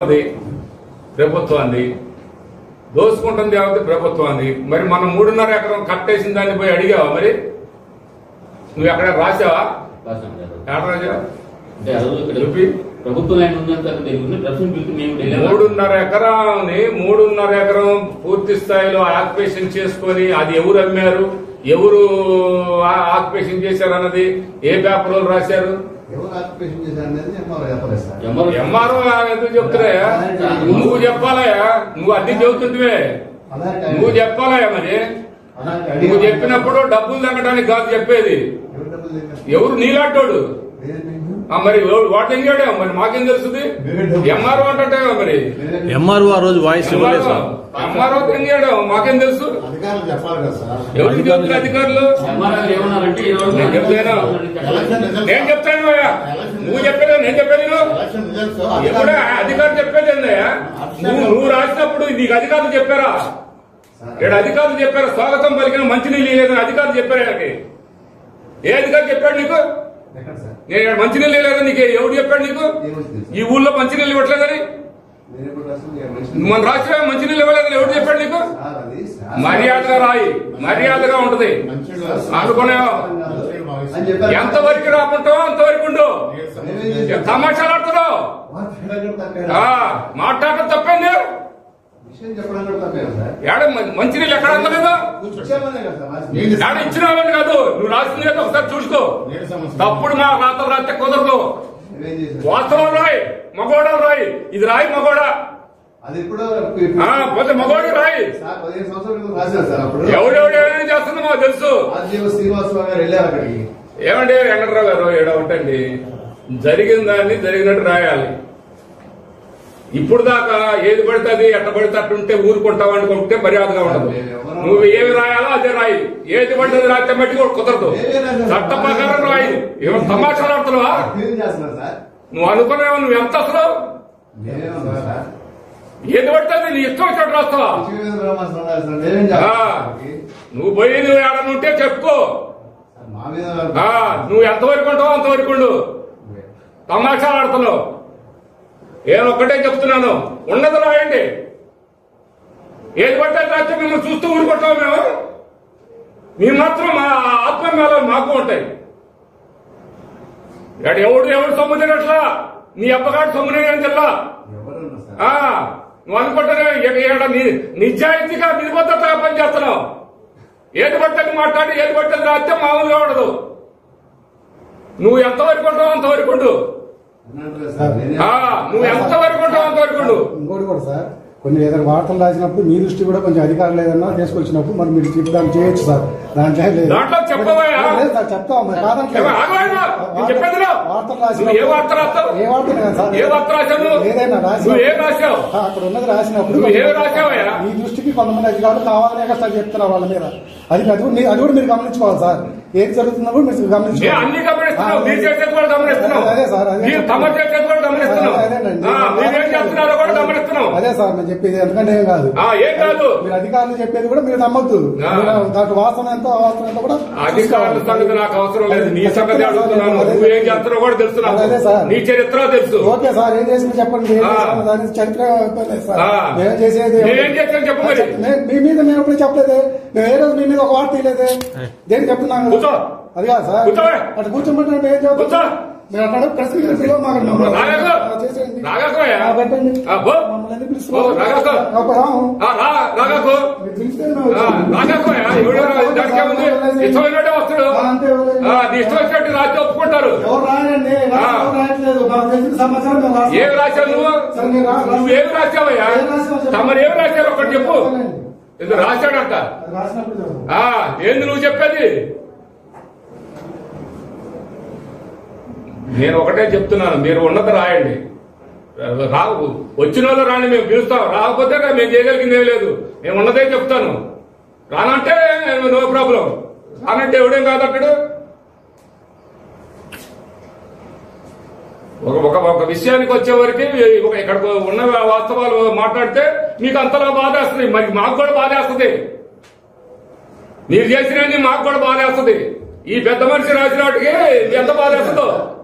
ఎవరిది ప్రభుత్వాన్ని దోసుకుంటుంది ఎవరిది ప్రభుత్వాన్ని మరి మనం మూడున్నర ఎకరం కట్టేసిన దాన్ని పోయి అడిగావా మరి నువ్వు ఎక్కడ రాసావా రాశాం సార్. ఎక్కడ రాసావా అంటే ఆ రోజు ఇక్కడ చూపి. ప్రభుత్వ ల్యాండ్ ఉందని సార్ తెలియదు ప్రశ్న పిలిచి మేము కూడా వెళ్ళాము. మూడున్నర ఎకరాన్ని మూడున్నర ఎకరం పూర్తి స్థాయిలో ఆక్యుపేషన్ చేసుకొని అది ఎవరు అమ్మారు ఎవరు ఆ- ఆక్యుపేషన్ చేశారు అన్నది ఏ పేపర్లో రాశారు ఎవరు ఆక్యుపేషన్ చేశారు అనేది ఎంఆర్ఓ చెప్పలేదు సార్ ఎంఆర్ఓ ఎంఆర్ఓ ఎందుకు చెప్తున్నాయా నువ్వు చెప్పాలయా నువ్వు అద్దె చెబుతుంటివే అధారిటీ నువ్వు చెప్పాలయా మరి అధారిటీ నువ్వు చెప్పినప్పుడు డబ్బులు తగ్గడానికి కాదు చెప్పేది ఎవరు డబ్బులు తిన్నారు? ఎవరు నీలాంటోడు మీరే మీకు? ఆ మరి ఎవడు- వాడు తెంగాడే మరి మాకేం తెలుస్తుంది ఎంఆర్ఓ అంటే మరి మీరే మీకు? ఎంఆర్ఓ ఆ రోజు వాయిస్ ఇవ్వలేదు సార్ ఎంఆర్ఓ తెంగాడు మాకేం తెలుసు అధికారులు చెప్పాలి కదా సార్ ఎవరికి చెప్తున్న అధికారులు ఎంఆర్ఓ గారు ఏమన్నారంటే ఈ రోజు నేను చెప్తాను. ఎలక్షన్ రిజల్ట్స్ నేను చెప్తాను అయ్యా. నువ్వు చెప్పేది నేను చెప్పేది నువ్వు ఎలక్షన్ రిజల్ట్స్ ఎప్పుడే అధికారులు చెప్పేది ఏందయ్యా నువ్వు నువ్వు రాసినప్పుడు నీకు అధికారులు చెప్పారా ఇక్కడ అధికారులు చెప్పారు స్వాగతం పలికిన మంచినీళ్ళు లేదని అధికారులు చెప్పారు ఆయనకి ఏ అధికారి చెప్పాడు నీకు ఎక్కడ సార్ నేను ఇక్కడ మంచినీళ్ళు లేదని నీకు ఎవడు చెప్పాడు నీకు ఏమొచ్చి తెలుసు? ఈ ఊళ్ళో మంచినీళ్ళు ఇవ్వట్లేదని మీరు ఎప్పుడు రాసిన ఏ మనిషిని- మన రాష్ట్రం మంచినీళ్ళు ఇవ్వలేదని ఎవడు చెప్పాడు నీకు సార్, అది సార్. మర్యాదగా రాయి మర్యాదగా ఉంటది అనుకునేవా? అని చెప్పారు. ఎంత వరకు రాకుంటావో అంతవరకు ఉండు మేమేం చేసాం? తమాషాలు ఆడుతున్నావు మా తేడా తప్పేనా? ఆ, మాట్లాడటం తప్పేంది విషయం చెప్పడం కూడా తప్పేనా సార్ ఏడ మ- మంచినీళ్ళు ఎక్కడ అందలేదా ఇచ్చామనే కదా సార్ రాసింది. ఏడ ఇచ్చినావని కాదు నువ్వు రాసింది ఏదో ఒకసారి చూసుకో తప్పుడు మా రాత్రి రాస్తే కుదరదు మేమేం చేసాం? వాస్తవం రాయి మగోడ రాయి ఇది రాయి మగోడ అది ఇప్పుడు ఆ, పోతే మగోడు రాయి సార్ పదిహేను సంవత్సరాల క్రితం రాశారు సార్ అప్పుడు ఎవడెవడు ఏమేమి చేస్తుందో మాకు తెలుసు ఆర్జీవ శ్రీనివాసరావు గారు వెళ్ళారు అక్కడికి ఏమండి వెంకట్రావు గారు ఏడ ఒకటండి జరిగిన దాన్ని జరిగినట్టు రాయాలి ఇప్పుడు దాకా ఏది పడితే అది ఎట్ట పడితే అట్టుంటే ఊరుకుంటావు అనుకుంటే మర్యాదగా ఉండదు నువ్వు ఏమి రాయాలో అదే రాయి ఏది పడితే అది రాస్తే మట్టి కూడా కుదరదు చట్ట ప్రకారం రాయి ఏమో తమాషాలు ఆడుతున్నావా ఏం చేస్తున్నారు సార్ నువ్వు అనుకున్నావు నువ్వు ఎంత అసలు మేమేమన్నా సార్ ఏది పడితే అది నీ ఇష్టం వచ్చినట్టు రాస్తావా లక్ష్మీ బ్రహ్మాస్త్రం రాశారు సార్ మేమేం ఆ, చేస్తాం నువ్వు పోయి నువ్వు ఏడనుంటే ఉంటే చెప్పుకో మా మీద ఆ, నువ్వు ఎంతవరకు ఉంటావో అంతవరకు ఉండు తమాషాలు ఆడుతున్నావు నేను ఒక్కటే చెప్తున్నాను ఉన్నది రాయండి ఏది పడితే అది రాస్తే మిమ్మల్ని చూస్తూ ఊరుకుంటాం మేము మీ మాత్రం మా ఆత్మమేళాలు మాకు ఉంటాయి ఇక్కడ ఎవడు ఎవడు సొమ్ము తినట్లా నీ అబ్బగాడు సొమ్ము తినని తెల్లా ఎవరున్నారు సార్ ఆ, నువ్వు అనుకుంటానే ఇక్కడ- ఇక్కడ ని- నిజాయితీగా నిబద్ధతగా పనిచేస్తున్నావు ఏది పట్టని మాట్లాడి ఏది పట్టని రాస్తే మామూలుగా ఉండదు నువ్వు ఎంతవరకు ఉంటావు అంతవరకు ఉండు అన్నట్టు సార్ నేనే- ఆ, నువ్వు ఎంతవరకు ఉంటావు అంతవరకు ఉండు ఇంకోటి కూడా సార్ కొన్ని ఏదైనా వార్తలు రాసినప్పుడు మీ దృష్టి కూడా కొంచెం అధికారులు ఏదన్నా తీసుకొచ్చినప్పుడు మరి మీరు చెప్పడానికి చేయొచ్చు సార్ దాంట్లో ఏం లేదు. దాంట్లో చెప్పవయ్యా? లేదు సార్ చెప్తాం మరి కాదంటే ఏమో ఆగవాయనా? నేను చెప్పేది విను. వార్తలు నువ్వు ఏ రాసినప్పుడు వార్త రాస్తావు ఏ వార్త కాదు సార్ ఏ వార్త రాశావు నువ్వు? ఏదైనా రాసి నువ్వు ఏం రాశావు అక్కడ ఉన్నది రాసినప్పుడు నువ్వు ఏం రాశావయ్యా? మీ దృష్టికి కొంతమంది అధికారులు కావాలనే కష్టాలు చెప్తున్నారు వాళ్ళ మీద అది అది కూడా మీ- అది కూడా మీరు గమనించుకోవాలి సార్ ఏది జరుగుతుందో కూడా మీరు ఏ గమనించుకోవాలి అన్ని గమనిస్తున్నావు మీరు చేసేది కూడా గమనిస్తున్నావు అదే సార్, అదే. మీరు తమ చేసేది కూడా గమనిస్తున్నావు అదేనండి. ఆ, మీరేం చేస్తున్నారో కూడా గమనిస్తున్నావు అదే సార్ నేను చెప్పేది ఎందుకంటే ఏం కాదు ఆ, ఏం కాదు మీరు అధికారులు చెప్పేది కూడా మీరు నమ్మొద్దు ఆ. మీరు దాంట్లో వాసన ఎంతో వాసన ఎంతో కూడా అధికారుల సంగతి నాకు అవసరం లేదు నీ సంగతి అడుగుతున్నాను నువ్వు ఏం చేస్తున్నావు కూడా తెలుసు నాకు అదే సార్. నీ చరిత్ర తెలుసు ఓకే సార్ ఏం చేసింది చెప్పండి ఏం ఆ. చేసామో దాని చరిత్ర అయిపోలేదు సార్ ఆ. మేము చేసేది నేనేం చేస్తాను చెప్పు మరి. మే- మీ మీద మేము ఎప్పుడు చెప్పలేదే మేము ఏ రోజు మీ మీద ఒక వార్త తీయలేదే దేనికి చెప్తున్నాను కూర్చో. అది కాదు సార్ కూర్చోవే. అటు కూర్చోమంటే ఏం చెప్తాం కూర్చో. మీరు అక్కడ ప్రెస్ మీట్ పిలువ మాకు మమ్మల్ని- రాగాకు. ఆ, చేసేయండి. రాగాకోయా? ఆ, పెట్టండి ఆ, పో. మమ్మల్ని ఎందుకు పో, పిలుస్తున్నారు? రాగాకు. ఒక రాము. ఆ, రా రాగాకు మీరు పిలిస్తే మేము ఆ, వచ్చాము. రాగాకోయా ఎవడో దానికి ఏముంది ఇష్టమైనట్టే వస్తాడు ఆ, అంతే ఆ, నీ ఇష్టం వచ్చినట్టు రాజ్యం ఒప్పుకుంటారు ఎవరు రాయండి ఆ. ఎవరు రాయట్లేదు మాకు తెలిసిన సమాచారం మేము రాస్తాం. ఏమి రాశావు నువ్వు సరే, మీరు రా- నువ్వేమి రాశావయ్యా ఏం రాశావు చెప్పు. తమరు ఏమి రాశారు ఒకటి చెప్పు ఇది రాశాడంట అది రాసినప్పుడు చెప్పు. ఆ ఏంది నువ్వు చెప్పేది నేను ఒకటే చెప్తున్నాను మీరు ఉన్నది రాయండి రా వచ్చిన వాళ్ళు రాని మేము పిలుస్తాం రాకపోతే మేము చేయగలిగింది ఏం లేదు నేను ఉన్నదే చెప్తాను రానంటే నో ప్రాబ్లం రానంటే ఎవడేం కాదట్టడు ఒక ఒక ఒక విషయానికి వచ్చేవరకు ఒక ఇక్కడ ఉన్న వాస్తవాలు మాట్లాడితే మీకు అంతలా బాధేస్తుంది మరి మాకు కూడా బాధేస్తుంది మీరు చేసినవి మాకు కూడా బాధేస్తుంది ఈ పెద్ద మనిషి రాసిన వాటికి ఎంత బాధేస్తుందో